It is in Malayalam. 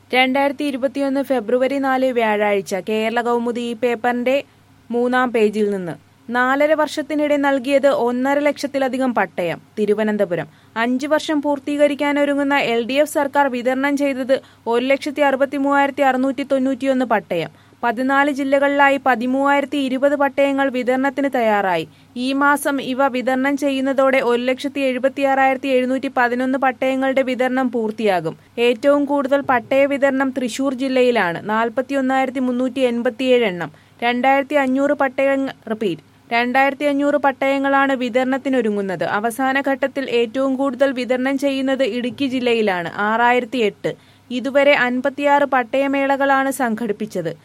രണ്ടായിരത്തി ഇരുപത്തിയൊന്ന് ഫെബ്രുവരി നാല് വ്യാഴാഴ്ച കേരള കൗമുദി ഈ പേപ്പറിന്റെ മൂന്നാം പേജിൽ നിന്ന് നാലര വർഷത്തിനിടെ നൽകിയത് ഒന്നര ലക്ഷത്തിലധികം പട്ടയം തിരുവനന്തപുരം അഞ്ചു വർഷം പൂർത്തീകരിക്കാനൊരുങ്ങുന്ന എൽ ഡി എഫ് സർക്കാർ വിതരണം ചെയ്തത് ഒരു ലക്ഷത്തി അറുപത്തി മൂവായിരത്തി അറുന്നൂറ്റി തൊണ്ണൂറ്റിയൊന്ന് പട്ടയം പതിനാല് ജില്ലകളിലായി പതിമൂവായിരത്തി ഇരുപത് പട്ടയങ്ങൾ വിതരണത്തിന് തയ്യാറായി ഈ മാസം ഇവ വിതരണം ചെയ്യുന്നതോടെ ഒരു ലക്ഷത്തി എഴുപത്തിയാറായിരത്തി എഴുന്നൂറ്റി പതിനൊന്ന് പട്ടയങ്ങളുടെ വിതരണം പൂർത്തിയാകും ഏറ്റവും കൂടുതൽ പട്ടയ വിതരണം തൃശൂർ ജില്ലയിലാണ് നാൽപ്പത്തി ഒന്നായിരത്തി മുന്നൂറ്റി എൺപത്തിയേഴ് എണ്ണം രണ്ടായിരത്തി അഞ്ഞൂറ് പട്ടയങ്ങൾ റിപ്പീറ്റ് രണ്ടായിരത്തി അഞ്ഞൂറ് പട്ടയങ്ങളാണ് വിതരണത്തിനൊരുങ്ങുന്നത് അവസാന ഘട്ടത്തിൽ ഏറ്റവും കൂടുതൽ വിതരണം ചെയ്യുന്നത് ഇടുക്കി ജില്ലയിലാണ് ആറായിരത്തി എട്ട് ഇതുവരെ അൻപത്തിയാറ് പട്ടയമേളകളാണ് സംഘടിപ്പിച്ചത്